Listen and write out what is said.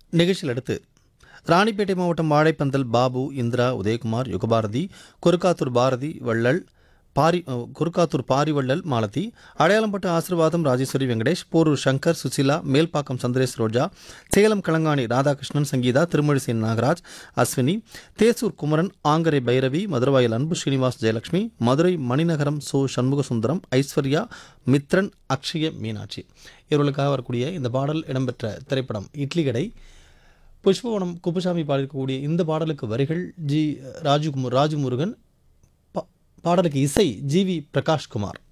நிகழ்ச்சியில் அடுத்து ராணிப்பேட்டை மாவட்டம் வாழைப்பந்தல் பாபு இந்திரா உதயகுமார் யுகபாரதி குருக்காத்தூர் பாரதி வள்ளல் பாரி அஹ், குருக்காத்தூர் பாரிவள்ளல் மாலதி அடையாளம்பட்டு ஆசிர்வாதம் ராஜேஸ்வரி வெங்கடேஷ் போரூர் சங்கர் சுசிலா மேல்பாக்கம் சந்திரேஷ் ரோஜா சேலம் கலங்காணி ராதாகிருஷ்ணன் சங்கீதா திருமழிசை நாகராஜ் அஸ்வினி தேசூர் குமரன் ஆங்கரை பைரவி மதுரவாயல் அன்பு ஸ்ரீனிவாஸ் ஜெயலட்சுமி மதுரை மணிநகரம் சோ சண்முகசுந்தரம் ஐஸ்வர்யா மித்ரன் அக்ஷய மீனாட்சி இவர்களுக்காக வரக்கூடிய இந்த பாடல் இடம்பெற்ற திரைப்படம் இட்லி கடை புஷ்பவனம் குப்புசாமி பாடியிருக்கக்கூடிய இந்த பாடலுக்கு வரிகள் ஜி ராஜுகுமார் ராஜுமுருகன் பா- பாடலுக்கு இசை ஜி வி பிரகாஷ்குமார்